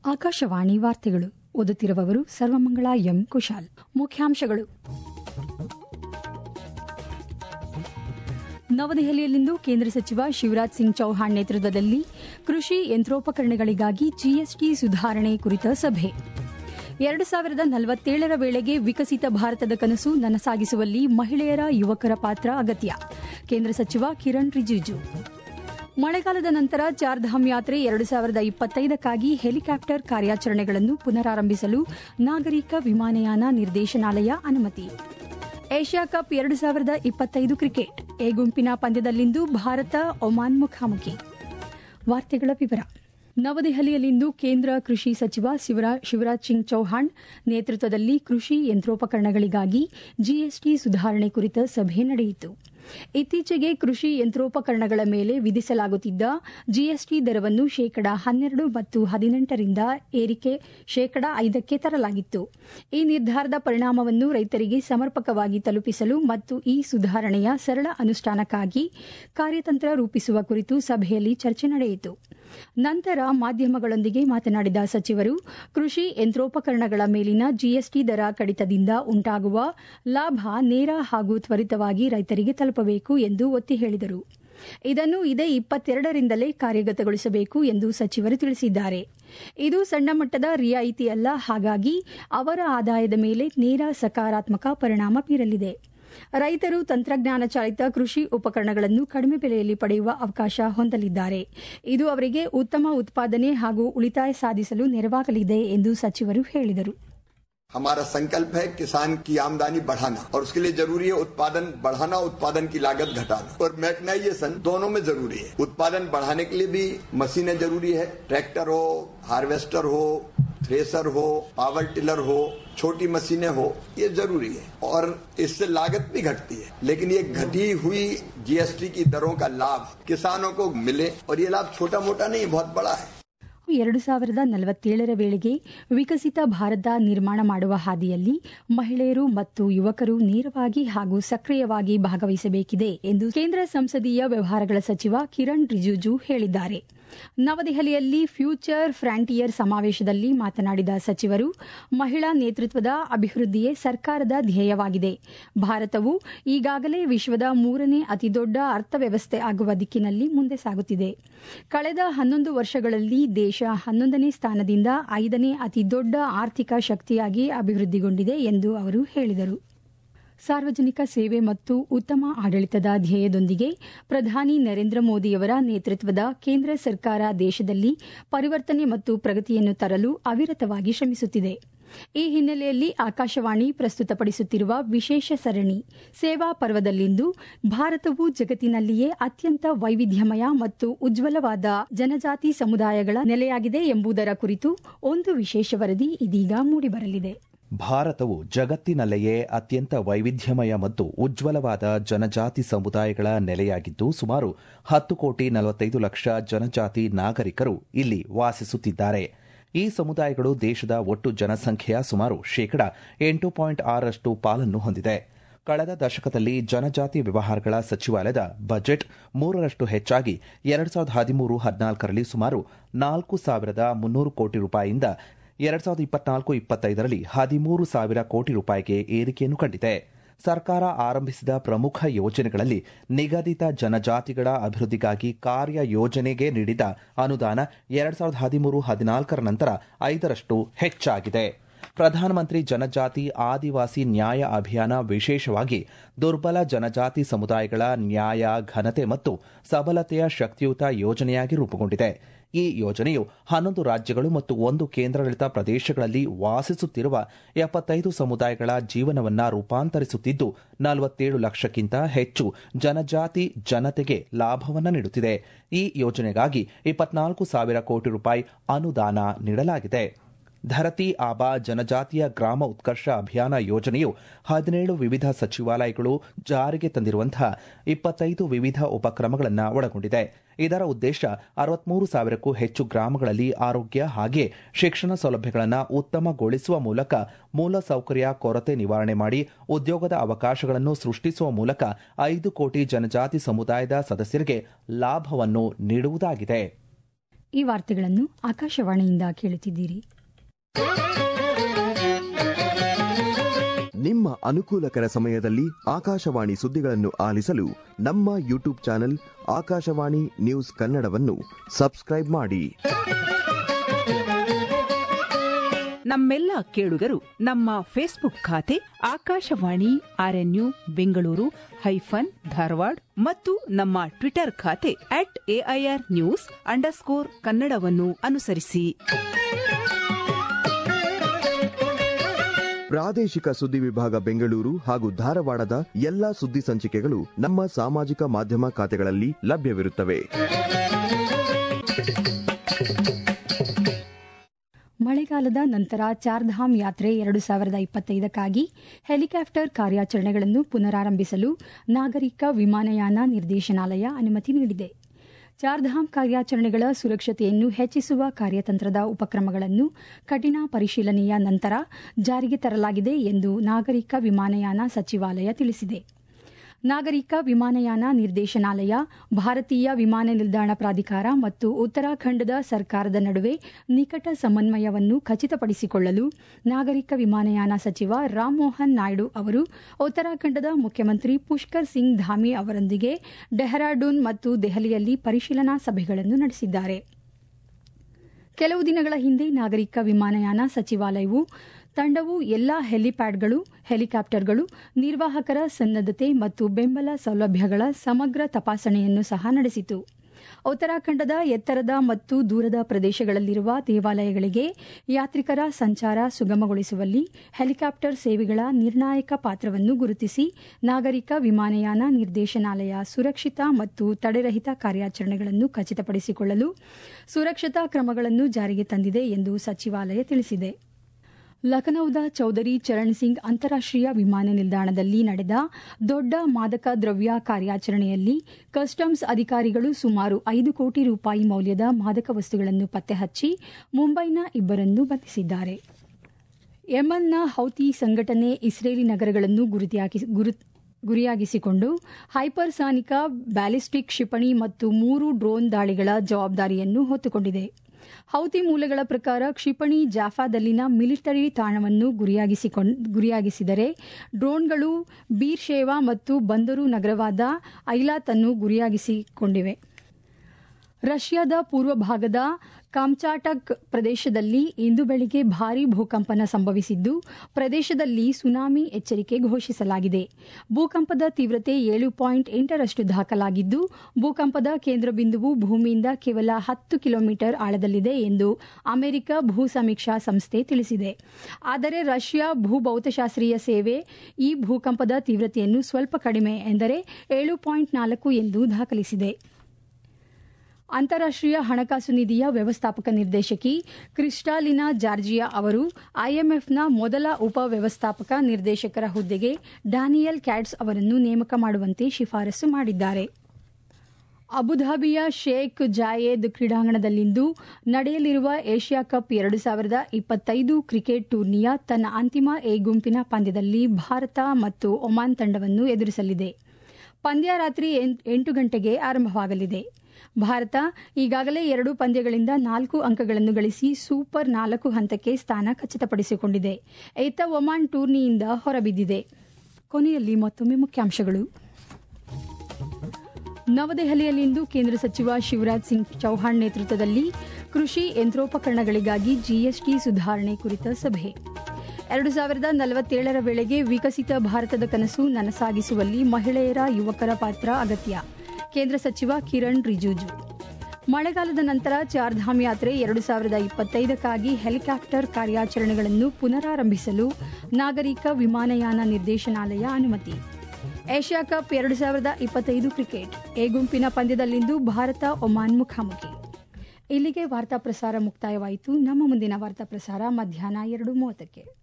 ಆಕಾಶವಾಣಿ ವಾರ್ತೆಗಳು ಓದುತ್ತಿರುವವರು ಸರ್ವಮಂಗಳ ಎಂ ಕುಶಾಲ್ ಮುಖ್ಯಾಂಶಗಳು ನವದೆಹಲಿಯಲ್ಲಿಂದು ಕೇಂದ್ರ ಸಚಿವ ಶಿವರಾಜ್ ಸಿಂಗ್ ಚೌಹಾಣ್ ನೇತೃತ್ವದಲ್ಲಿ ಕೃಷಿ ಯಂತ್ರೋಪಕರಣಗಳಿಗಾಗಿ ಜಿಎಸ್ಟಿ ಸುಧಾರಣೆ ಕುರಿತ ಸಭೆ ಎರಡು ಸಾವಿರದ ನಲವತ್ತೇಳರ ವೇಳೆಗೆ ವಿಕಸಿತ ಭಾರತದ ಕನಸು ನನಸಾಗಿಸುವಲ್ಲಿ ಮಹಿಳೆಯರ ಯುವಕರ ಪಾತ್ರ ಅಗತ್ಯ ಕೇಂದ್ರ ಸಚಿವ ಕಿರಣ್ ರಿಜಿಜು ಮಳೆಗಾಲದ ನಂತರ ಚಾರ್ಧಾಮ್ ಯಾತ್ರೆ ಎರಡು ಸಾವಿರದ ಇಪ್ಪತ್ತೈದಕ್ಕಾಗಿ ಹೆಲಿಕಾಪ್ಟರ್ ಕಾರ್ಯಾಚರಣೆಗಳನ್ನು ಪುನರಾರಂಭಿಸಲು ನಾಗರಿಕ ವಿಮಾನಯಾನ ನಿರ್ದೇಶನಾಲಯ ಅನುಮತಿ ಏಷ್ಯಾ ಕಪ್ ಎರಡು ಸಾವಿರದ ಇಪ್ಪತ್ತೈದು ಕ್ರಿಕೆಟ್ ಎ ಗುಂಪಿನ ಪಂದ್ಯದಲ್ಲಿಂದು ಭಾರತ ಒಮಾನ್ ಮುಖಾಮುಖಿ ವಾರ್ತೆಗಳ ವಿವರ ನವದೆಹಲಿಯಲ್ಲಿಂದು ಕೇಂದ್ರ ಕೃಷಿ ಸಚಿವ ಶಿವರಾಜ್ ಸಿಂಗ್ ಚೌಹಾಣ್ ನೇತೃತ್ವದಲ್ಲಿ ಕೃಷಿ ಯಂತ್ರೋಪಕರಣಗಳಿಗಾಗಿ ಜಿಎಸ್ಟಿ ಸುಧಾರಣೆ ಕುರಿತ ಸಭೆ ನಡೆಯಿತು ಇತ್ತೀಚೆಗೆ ಕೃಷಿ ಯಂತ್ರೋಪಕರಣಗಳ ಮೇಲೆ ವಿಧಿಸಲಾಗುತ್ತಿದ್ದ ಜಿಎಸ್ಟಿ ದರವನ್ನು ಶೇಕಡಾ ಹನ್ನೆರಡು ಮತ್ತು ಹದಿನೆಂಟರಿಂದ ಏರಿಕೆ ಶೇಕಡಾ ಐದಕ್ಕೆ ತರಲಾಗಿತ್ತು ಈ ನಿರ್ಧಾರದ ಪರಿಣಾಮವನ್ನು ರೈತರಿಗೆ ಸಮರ್ಪಕವಾಗಿ ತಲುಪಿಸಲು ಮತ್ತು ಈ ಸುಧಾರಣೆಯ ಸರಳ ಅನುಷ್ಠಾನಕ್ಕಾಗಿ ಕಾರ್ಯತಂತ್ರ ರೂಪಿಸುವ ಕುರಿತು ಸಭೆಯಲ್ಲಿ ಚರ್ಚೆ ನಡೆಯಿತು ನಂತರ ಮಾಧ್ಯಮಗಳೊಂದಿಗೆ ಮಾತನಾಡಿದ ಸಚಿವರು ಕೃಷಿ ಯಂತ್ರೋಪಕರಣಗಳ ಮೇಲಿನ ಜಿಎಸ್ಟಿ ದರ ಕಡಿತದಿಂದ ಉಂಟಾಗುವ ಲಾಭ ನೇರ ಹಾಗೂ ತ್ವರಿತವಾಗಿ ರೈತರಿಗೆ ತಲುಪಬೇಕು ಎಂದು ಒತ್ತಿ ಹೇಳಿದರು ಇದನ್ನು ಇದೇ ಇಪ್ಪತ್ತೆರಡರಿಂದಲೇ ಕಾರ್ಯಗತಗೊಳಿಸಬೇಕು ಎಂದು ಸಚಿವರು ತಿಳಿಸಿದ್ದಾರೆ ಇದು ಸಣ್ಣ ಮಟ್ಟದ ರಿಯಾಯಿತಿ ಅಲ್ಲ ಹಾಗಾಗಿ ಅವರ ಆದಾಯದ ಮೇಲೆ ನೇರ ಸಕಾರಾತ್ಮಕ ಪರಿಣಾಮ ಬೀರಲಿದೆ ರೈತರು ತಂತ್ರಜ್ಞಾನ ಚಾಲಿತ ಕೃಷಿ ಉಪಕರಣಗಳನ್ನು ಕಡಿಮೆ ಬೆಲೆಯಲ್ಲಿ ಪಡೆಯುವ ಅವಕಾಶ ಹೊಂದಲಿದ್ದಾರೆ ಇದು ಅವರಿಗೆ ಉತ್ತಮ ಉತ್ಪಾದನೆ ಹಾಗೂ ಉಳಿತಾಯ ಸಾಧಿಸಲು ನೆರವಾಗಲಿದೆ ಎಂದು ಸಚಿವರು ಹೇಳಿದರು हमारा संकल्प है किसान की आमदनी बढ़ाना और उसके लिए जरूरी है उत्पादन बढ़ाना उत्पादन की लागत घटाना और मैकनाइजेशन दोनों में जरूरी है उत्पादन बढ़ाने के लिए भी मशीनें जरूरी है ट्रैक्टर हो हार्वेस्टर हो थ्रेसर हो पावर टिलर हो छोटी मशीनें हो ये जरूरी है और इससे लागत भी घटती है लेकिन ये घटी हुई जीएसटी की दरों का लाभ किसानों को मिले और ये लाभ छोटा मोटा नहीं बहुत बड़ा है ಎರಡು ಸಾವಿರದ ನಲವತ್ತೇಳರ ವೇಳೆಗೆ ವಿಕಸಿತ ಭಾರತ ನಿರ್ಮಾಣ ಮಾಡುವ ಹಾದಿಯಲ್ಲಿ ಮಹಿಳೆಯರು ಮತ್ತು ಯುವಕರು ನೇರವಾಗಿ ಹಾಗೂ ಸಕ್ರಿಯವಾಗಿ ಭಾಗವಹಿಸಬೇಕಿದೆ ಎಂದು ಕೇಂದ್ರ ಸಂಸದೀಯ ವ್ಯವಹಾರಗಳ ಸಚಿವ ಕಿರಣ್ ರಿಜಿಜು ಹೇಳಿದ್ದಾರೆ ನವದೆಹಲಿಯಲ್ಲಿ ಫ್ಯೂಚರ್ ಫ್ರಾಂಟಿಯರ್ ಸಮಾವೇಶದಲ್ಲಿ ಮಾತನಾಡಿದ ಸಚಿವರು ಮಹಿಳಾ ನೇತೃತ್ವದ ಅಭಿವೃದ್ಧಿಯೇ ಸರ್ಕಾರದ ಧ್ಯೇಯವಾಗಿದೆ ಭಾರತವು ಈಗಾಗಲೇ ವಿಶ್ವದ ಮೂರನೇ ಅತಿದೊಡ್ಡ ಅರ್ಥವ್ಯವಸ್ಥೆ ಆಗುವ ದಿಕ್ಕಿನಲ್ಲಿ ಮುಂದೆ ಸಾಗುತ್ತಿದೆ ಕಳೆದ ಹನ್ನೊಂದು ವರ್ಷಗಳಲ್ಲಿ ದೇಶ ಹನ್ನೊಂದನೇ ಸ್ಥಾನದಿಂದ ಐದನೇ ಅತಿದೊಡ್ಡ ಆರ್ಥಿಕ ಶಕ್ತಿಯಾಗಿ ಅಭಿವೃದ್ಧಿಗೊಂಡಿದೆ ಎಂದು ಅವರು ಹೇಳಿದರು ಸಾರ್ವಜನಿಕ ಸೇವೆ ಮತ್ತು ಉತ್ತಮ ಆಡಳಿತದ ಧ್ಯೇಯದೊಂದಿಗೆ ಪ್ರಧಾನಿ ನರೇಂದ್ರ ಮೋದಿಯವರ ನೇತೃತ್ವದ ಕೇಂದ್ರ ಸರ್ಕಾರ ದೇಶದಲ್ಲಿ ಪರಿವರ್ತನೆ ಮತ್ತು ಪ್ರಗತಿಯನ್ನು ತರಲು ಅವಿರತವಾಗಿ ಶ್ರಮಿಸುತ್ತಿದೆ ಈ ಹಿನ್ನೆಲೆಯಲ್ಲಿ ಆಕಾಶವಾಣಿ ಪ್ರಸ್ತುತಪಡಿಸುತ್ತಿರುವ ವಿಶೇಷ ಸರಣಿ ಸೇವಾ ಪರ್ವದಲ್ಲಿಂದು ಭಾರತವು ಜಗತ್ತಿನಲ್ಲಿಯೇ ಅತ್ಯಂತ ವೈವಿಧ್ಯಮಯ ಮತ್ತು ಉಜ್ವಲವಾದ ಜನಜಾತಿ ಸಮುದಾಯಗಳ ನೆಲೆಯಾಗಿದೆ ಎಂಬುದರ ಕುರಿತು ಒಂದು ವಿಶೇಷ ವರದಿ ಇದೀಗ ಮೂಡಿಬರಲಿದೆ ಭಾರತವು ಜಗತ್ತಿನಲ್ಲೆಯೇ ಅತ್ಯಂತ ವೈವಿಧ್ಯಮಯ ಮತ್ತು ಉಜ್ವಲವಾದ ಜನಜಾತಿ ಸಮುದಾಯಗಳ ನೆಲೆಯಾಗಿದ್ದು ಸುಮಾರು ಹತ್ತು ಕೋಟಿ ನಲವತ್ತೈದು ಲಕ್ಷ ಜನಜಾತಿ ನಾಗರಿಕರು ಇಲ್ಲಿ ವಾಸಿಸುತ್ತಿದ್ದಾರೆ ಈ ಸಮುದಾಯಗಳು ದೇಶದ ಒಟ್ಟು ಜನಸಂಖ್ಯೆಯ ಸುಮಾರು ಶೇಕಡ ಎಂಟು ಪಾಯಿಂಟ್ ಆರರಷ್ಟು ಪಾಲನ್ನು ಹೊಂದಿದೆ ಕಳೆದ ದಶಕದಲ್ಲಿ ಜನಜಾತಿ ವ್ಯವಹಾರಗಳ ಸಚಿವಾಲಯದ ಬಜೆಟ್ ಮೂರರಷ್ಟು ಹೆಚ್ಚಾಗಿ ಎರಡು ಸಾವಿರದ ಹದಿಮೂರು ಹದಿನಾಲ್ಕರಲ್ಲಿ ಸುಮಾರು ನಾಲ್ಕು ಸಾವಿರದ ಮುನ್ನೂರು ಕೋಟಿ ರೂಪಾಯಿಯಿಂದ ಎರಡ್ ಸಾವಿರದ ಇಪ್ಪತ್ನಾಲ್ಕು ಇಪ್ಪತ್ತೈದರಲ್ಲಿ ಹದಿಮೂರು ಸಾವಿರ ಕೋಟಿ ರೂಪಾಯಿಗೆ ಏರಿಕೆಯನ್ನು ಕಂಡಿದೆ ಸರ್ಕಾರ ಆರಂಭಿಸಿದ ಪ್ರಮುಖ ಯೋಜನೆಗಳಲ್ಲಿ ನಿಗದಿತ ಜನಜಾತಿಗಳ ಅಭಿವೃದ್ಧಿಗಾಗಿ ಕಾರ್ಯ ಯೋಜನೆಗೆ ನೀಡಿದ ಅನುದಾನ ಎರಡ್ ಸಾವಿರದ ಹದಿಮೂರು ಹದಿನಾಲ್ಕರ ನಂತರ ಐದರಷ್ಟು ಹೆಚ್ಚಾಗಿದೆ ಪ್ರಧಾನಮಂತ್ರಿ ಜನಜಾತಿ ಆದಿವಾಸಿ ನ್ಯಾಯ ಅಭಿಯಾನ ವಿಶೇಷವಾಗಿ ದುರ್ಬಲ ಜನಜಾತಿ ಸಮುದಾಯಗಳ ನ್ಯಾಯ ಘನತೆ ಮತ್ತು ಸಬಲತೆಯ ಶಕ್ತಿಯುತ ಯೋಜನೆಯಾಗಿ ರೂಪುಗೊಂಡಿದೆ ಈ ಯೋಜನೆಯು ಹನ್ನೊಂದು ರಾಜ್ಯಗಳು ಮತ್ತು ಒಂದು ಕೇಂದ್ರಾಡಳಿತ ಪ್ರದೇಶಗಳಲ್ಲಿ ವಾಸಿಸುತ್ತಿರುವ ಎಪ್ಪತ್ತೈದು ಸಮುದಾಯಗಳ ಜೀವನವನ್ನ ರೂಪಾಂತರಿಸುತ್ತಿದ್ದು ನಲವತ್ತೇಳು ಲಕ್ಷಕ್ಕಿಂತ ಹೆಚ್ಚು ಜನಜಾತಿ ಜನತೆಗೆ ಲಾಭವನ್ನ ನೀಡುತ್ತಿದೆ ಈ ಯೋಜನೆಗಾಗಿ ಇಪ್ಪತ್ನಾಲ್ಕು ಸಾವಿರ ಕೋಟಿ ರೂಪಾಯಿ ಅನುದಾನ ನೀಡಲಾಗಿದೆ ಧರತಿ ಆಬಾ ಜನಜಾತಿಯ ಗ್ರಾಮ ಉತ್ಕರ್ಷ ಅಭಿಯಾನ ಯೋಜನೆಯು ಹದಿನೇಳು ವಿವಿಧ ಸಚಿವಾಲಯಗಳು ಜಾರಿಗೆ ತಂದಿರುವಂತಹ ಇಪ್ಪತ್ತೈದು ವಿವಿಧ ಉಪಕ್ರಮಗಳನ್ನು ಒಳಗೊಂಡಿದೆ ಇದರ ಉದ್ದೇಶ ಅರವತ್ಮೂರು ಸಾವಿರಕ್ಕೂ ಹೆಚ್ಚು ಗ್ರಾಮಗಳಲ್ಲಿ ಆರೋಗ್ಯ ಹಾಗೆ ಶಿಕ್ಷಣ ಸೌಲಭ್ಯಗಳನ್ನು ಉತ್ತಮಗೊಳಿಸುವ ಮೂಲಕ ಮೂಲಸೌಕರ್ಯ ಕೊರತೆ ನಿವಾರಣೆ ಮಾಡಿ ಉದ್ಯೋಗದ ಅವಕಾಶಗಳನ್ನು ಸೃಷ್ಟಿಸುವ ಮೂಲಕ ಐದು ಕೋಟಿ ಜನಜಾತಿ ಸಮುದಾಯದ ಸದಸ್ಯರಿಗೆ ಲಾಭವನ್ನು ನೀಡುವುದಾಗಿದೆ ಈ ವಾರ್ತೆಗಳನ್ನು ಆಕಾಶವಾಣಿಯಿಂದ ಕೇಳುತ್ತಿದ್ದೀರಿ ನಿಮ್ಮ ಅನುಕೂಲಕರ ಸಮಯದಲ್ಲಿ ಆಕಾಶವಾಣಿ ಸುದ್ದಿಗಳನ್ನು ಆಲಿಸಲು ನಮ್ಮ ಯೂಟ್ಯೂಬ್ ಚಾನೆಲ್ ಆಕಾಶವಾಣಿ ನ್ಯೂಸ್ ಕನ್ನಡವನ್ನು ಸಬ್ಸ್ಕ್ರೈಬ್ ಮಾಡಿ ನಮ್ಮೆಲ್ಲ ಕೇಳುಗರು ನಮ್ಮ ಫೇಸ್ಬುಕ್ ಖಾತೆ ಆಕಾಶವಾಣಿ ಆರ್ಎನ್ಯು ಬೆಂಗಳೂರು ಹೈಫನ್ ಧಾರವಾಡ ಮತ್ತು ನಮ್ಮ ಟ್ವಿಟರ್ ಖಾತೆ ಅಟ್ ಎಐಆರ್ ನ್ಯೂಸ್ ಅಂಡರ್ಸ್ಕೋರ್ ಕನ್ನಡವನ್ನು ಅನುಸರಿಸಿ ಪ್ರಾದೇಶಿಕ ಸುದ್ದಿ ವಿಭಾಗ ಬೆಂಗಳೂರು ಹಾಗೂ ಧಾರವಾಡದ ಎಲ್ಲಾ ಸುದ್ದಿ ಸಂಚಿಕೆಗಳು ನಮ್ಮ ಸಾಮಾಜಿಕ ಮಾಧ್ಯಮ ಖಾತೆಗಳಲ್ಲಿ ಲಭ್ಯವಿರುತ್ತವೆ ಮಳೆಗಾಲದ ನಂತರ ಚಾರ್ಧಾಮ್ ಯಾತ್ರೆ ಎರಡು ಸಾವಿರದ ಇಪ್ಪತ್ತೈದಕ್ಕಾಗಿ ಹೆಲಿಕಾಪ್ಟರ್ ಕಾರ್ಯಾಚರಣೆಗಳನ್ನು ಪುನರಾರಂಭಿಸಲು ನಾಗರಿಕ ವಿಮಾನಯಾನ ನಿರ್ದೇಶನಾಲಯ ಅನುಮತಿ ನೀಡಿದೆ ಚಾರ್ಧಾಮ್ ಕಾರ್ಯಾಚರಣೆಗಳ ಸುರಕ್ಷತೆಯನ್ನು ಹೆಚ್ಚಿಸುವ ಕಾರ್ಯತಂತ್ರದ ಉಪಕ್ರಮಗಳನ್ನು ಕಠಿಣ ಪರಿಶೀಲನೆಯ ನಂತರ ಜಾರಿಗೆ ತರಲಾಗಿದೆ ಎಂದು ನಾಗರಿಕ ವಿಮಾನಯಾನ ಸಚಿವಾಲಯ ತಿಳಿಸಿದೆ ನಾಗರಿಕ ವಿಮಾನಯಾನ ನಿರ್ದೇಶನಾಲಯ ಭಾರತೀಯ ವಿಮಾನ ನಿಲ್ದಾಣ ಪ್ರಾಧಿಕಾರ ಮತ್ತು ಉತ್ತರಾಖಂಡದ ಸರ್ಕಾರದ ನಡುವೆ ನಿಕಟ ಸಮನ್ವಯವನ್ನು ಖಚಿತಪಡಿಸಿಕೊಳ್ಳಲು ನಾಗರಿಕ ವಿಮಾನಯಾನ ಸಚಿವ ರಾಮ್ಮೋಹನ್ ನಾಯ್ಡು ಅವರು ಉತ್ತರಾಖಂಡದ ಮುಖ್ಯಮಂತ್ರಿ ಪುಷ್ಕರ್ ಸಿಂಗ್ ಧಾಮಿ ಅವರೊಂದಿಗೆ ಡೆಹ್ರಾಡೂನ್ ಮತ್ತು ದೆಹಲಿಯಲ್ಲಿ ಪರಿಶೀಲನಾ ಸಭೆಗಳನ್ನು ನಡೆಸಿದ್ದಾರೆ ಕೆಲವು ದಿನಗಳ ಹಿಂದೆ ನಾಗರಿಕ ವಿಮಾನಯಾನ ಸಚಿವಾಲಯವು ತಂಡವು ಎಲ್ಲಾ ಹೆಲಿಪ್ಯಾಡ್ಗಳು ಹೆಲಿಕಾಪ್ಟರ್ಗಳು ನಿರ್ವಾಹಕರ ಸನ್ನದ್ದತೆ ಮತ್ತು ಬೆಂಬಲ ಸೌಲಭ್ಯಗಳ ಸಮಗ್ರ ತಪಾಸಣೆಯನ್ನು ಸಹ ನಡೆಸಿತು ಉತ್ತರಾಖಂಡದ ಎತ್ತರದ ಮತ್ತು ದೂರದ ಪ್ರದೇಶಗಳಲ್ಲಿರುವ ದೇವಾಲಯಗಳಿಗೆ ಯಾತ್ರಿಕರ ಸಂಚಾರ ಸುಗಮಗೊಳಿಸುವಲ್ಲಿ ಹೆಲಿಕಾಪ್ಟರ್ ಸೇವೆಗಳ ನಿರ್ಣಾಯಕ ಪಾತ್ರವನ್ನು ಗುರುತಿಸಿ ನಾಗರಿಕ ವಿಮಾನಯಾನ ನಿರ್ದೇಶನಾಲಯ ಸುರಕ್ಷಿತ ಮತ್ತು ತಡೆರಹಿತ ಕಾರ್ಯಾಚರಣೆಗಳನ್ನು ಖಚಿತಪಡಿಸಿಕೊಳ್ಳಲು ಸುರಕ್ಷತಾ ಕ್ರಮಗಳನ್ನು ಜಾರಿಗೆ ತಂದಿದೆ ಎಂದು ಸಚಿವಾಲಯ ತಿಳಿಸಿದೆ ಲಖನೌದ ಚೌಧರಿ ಚರಣ್ ಸಿಂಗ್ ಅಂತಾರಾಷ್ಟೀಯ ವಿಮಾನ ನಿಲ್ದಾಣದಲ್ಲಿ ನಡೆದ ದೊಡ್ಡ ಮಾದಕ ದ್ರವ್ಯ ಕಾರ್ಯಾಚರಣೆಯಲ್ಲಿ ಕಸ್ಟಮ್ಸ್ ಅಧಿಕಾರಿಗಳು ಸುಮಾರು ಐದು ಕೋಟಿ ರೂಪಾಯಿ ಮೌಲ್ಯದ ಮಾದಕ ವಸ್ತುಗಳನ್ನು ಪತ್ತೆ ಹಚ್ಚಿ ಮುಂಬೈನ ಇಬ್ಬರನ್ನು ಬಂಧಿಸಿದ್ದಾರೆ ಯೆಮನ್ನ ಹೌತಿ ಸಂಘಟನೆ ಇಸ್ರೇಲಿ ನಗರಗಳನ್ನು ಗುರಿಯಾಗಿಸಿಕೊಂಡು ಹೈಪರ್ಸಾನಿಕ ಬ್ಯಾಲಿಸ್ಟಿಕ್ ಕ್ಷಿಪಣಿ ಮತ್ತು ಮೂರು ಡ್ರೋನ್ ದಾಳಿಗಳ ಜವಾಬ್ದಾರಿಯನ್ನು ಹೊತ್ತುಕೊಂಡಿದೆ ಹೌತಿ ಮೂಲಗಳ ಪ್ರಕಾರ ಕ್ಷಿಪಣಿ ಜಾಫಾದಲ್ಲಿನ ಮಿಲಿಟರಿ ತಾಣವನ್ನು ಗುರಿಯಾಗಿಸಿದರೆ ಡ್ರೋನ್ಗಳು ಬೀರ್ಶೇವಾ ಮತ್ತು ಬಂದರು ನಗರವಾದ ಐಲಾತ್ ಅನ್ನು ಗುರಿಯಾಗಿಸಿಕೊಂಡಿವೆ ರಷ್ಯಾದ ಪೂರ್ವ ಭಾಗದ ಕಾಮ್ಚಾಟಕ್ ಪ್ರದೇಶದಲ್ಲಿ ಇಂದು ಬೆಳಿಗ್ಗೆ ಭಾರೀ ಭೂಕಂಪನ ಸಂಭವಿಸಿದ್ದು ಪ್ರದೇಶದಲ್ಲಿ ಸುನಾಮಿ ಎಚ್ಚರಿಕೆ ಘೋಷಿಸಲಾಗಿದೆ ಭೂಕಂಪದ ತೀವ್ರತೆ ಏಳು ಪಾಯಿಂಟ್ ಎಂಟರಷ್ಟು ದಾಖಲಾಗಿದ್ದು ಭೂಕಂಪದ ಕೇಂದ್ರ ಬಿಂದುವು ಭೂಮಿಯಿಂದ ಕೇವಲ ಹತ್ತು ಕಿಲೋಮೀಟರ್ ಆಳದಲ್ಲಿದೆ ಎಂದು ಅಮೆರಿಕ ಭೂ ಸಮೀಕ್ಷಾ ಸಂಸ್ಥೆ ತಿಳಿಸಿದೆ ಆದರೆ ರಷ್ಯಾ ಭೂಭೌತಶಾಸ್ತ್ರೀಯ ಸೇವೆ ಈ ಭೂಕಂಪದ ತೀವ್ರತೆಯನ್ನು ಸ್ವಲ್ಪ ಕಡಿಮೆ ಎಂದರೆ ಏಳು ಪಾಯಿಂಟ್ ನಾಲ್ಕು ಎಂದು ದಾಖಲಿಸಿದೆ ಅಂತಾರಾಷ್ಟೀಯ ಹಣಕಾಸು ನಿಧಿಯ ವ್ಯವಸ್ಥಾಪಕ ನಿರ್ದೇಶಕಿ ಕ್ರಿಸ್ಟಾಲಿನಾ ಜಾರ್ಜಿಯಾ ಅವರು ಐಎಂಎಫ್ನ ಮೊದಲ ಉಪ ವ್ಯವಸ್ಥಾಪಕ ನಿರ್ದೇಶಕರ ಹುದ್ದೆಗೆ ಡ್ಯಾನಿಯಲ್ ಕ್ಯಾಟ್ಸ್ ಅವರನ್ನು ನೇಮಕ ಮಾಡುವಂತೆ ಶಿಫಾರಸು ಮಾಡಿದ್ದಾರೆ ಅಬುಧಾಬಿಯ ಶೇಖ್ ಜಾಯೇದ್ ಕ್ರೀಡಾಂಗಣದಲ್ಲಿಂದು ನಡೆಯಲಿರುವ ಏಷ್ಯಾ ಕಪ್ ಎರಡು ಸಾವಿರದ ಇಪ್ಪತ್ತೈದು ಕ್ರಿಕೆಟ್ ಟೂರ್ನಿಯ ತನ್ನ ಅಂತಿಮ ಎ ಗುಂಪಿನ ಪಂದ್ಯದಲ್ಲಿ ಭಾರತ ಮತ್ತು ಒಮಾನ್ ತಂಡವನ್ನು ಎದುರಿಸಲಿದೆ ಪಂದ್ಯ ರಾತ್ರಿ ಎಂಟು ಗಂಟೆಗೆ ಆರಂಭವಾಗಲಿದೆ ಭಾರತ ಈಗಾಗಲೇ ಎರಡು ಪಂದ್ಯಗಳಿಂದ ನಾಲ್ಕು ಅಂಕಗಳನ್ನು ಗಳಿಸಿ ಸೂಪರ್ ನಾಲ್ಕು ಹಂತಕ್ಕೆ ಸ್ಥಾನ ಖಚಿತಪಡಿಸಿಕೊಂಡಿದೆ ಏತ ಒಮಾನ್ ಟೂರ್ನಿಯಿಂದ ಹೊರಬಿದ್ದಿದೆ ಕೊನೆಯಲ್ಲಿ ಮತ್ತೊಮ್ಮೆ ಮುಖ್ಯಾಂಶಗಳು ನವದೆಹಲಿಯಲ್ಲಿಂದು ಕೇಂದ್ರ ಸಚಿವ ಶಿವರಾಜ್ ಸಿಂಗ್ ಚೌಹಾಣ್ ನೇತೃತ್ವದಲ್ಲಿ ಕೃಷಿ ಯಂತ್ರೋಪಕರಣಗಳಿಗಾಗಿ ಜಿಎಸ್ಟಿ ಸುಧಾರಣೆ ಕುರಿತ ಸಭೆ ಎರಡು ಸಾವಿರದ ನಲವತ್ತೇಳರ ವೇಳೆಗೆ ವಿಕಸಿತ ಭಾರತದ ಕನಸು ನನಸಾಗಿಸುವಲ್ಲಿ ಮಹಿಳೆಯರ ಯುವಕರ ಪಾತ್ರ ಅಗತ್ಯ ಕೇಂದ್ರ ಸಚಿವ ಕಿರಣ್ ರಿಜಿಜು ಮಳೆಗಾಲದ ನಂತರ ಚಾರ್ಧಾಮ್ ಯಾತ್ರೆ ಎರಡು ಸಾವಿರದ ಇಪ್ಪತ್ತೈದಕ್ಕಾಗಿ ಹೆಲಿಕಾಪ್ಟರ್ ಕಾರ್ಯಾಚರಣೆಗಳನ್ನು ಪುನರಾರಂಭಿಸಲು ನಾಗರಿಕ ವಿಮಾನಯಾನ ನಿರ್ದೇಶನಾಲಯ ಅನುಮತಿ ಏಷ್ಯಾ ಕಪ್ ಎರಡು ಸಾವಿರದ ಇಪ್ಪತ್ತೈದು ಕ್ರಿಕೆಟ್ ಎ ಗುಂಪಿನ ಪಂದ್ಯದಲ್ಲಿಂದು ಭಾರತ ಒಮಾನ್ ಮುಖಾಮುಖಿ ಇಲ್ಲಿಗೆ ವಾರ್ತಾ ಪ್ರಸಾರ ಮುಕ್ತಾಯವಾಯಿತು ನಮ್ಮ ಮುಂದಿನ ವಾರ್ತಾ ಪ್ರಸಾರ ಮಧ್ಯಾಹ್ನ ಎರಡು ಮೂವತ್ತಕ್ಕೆ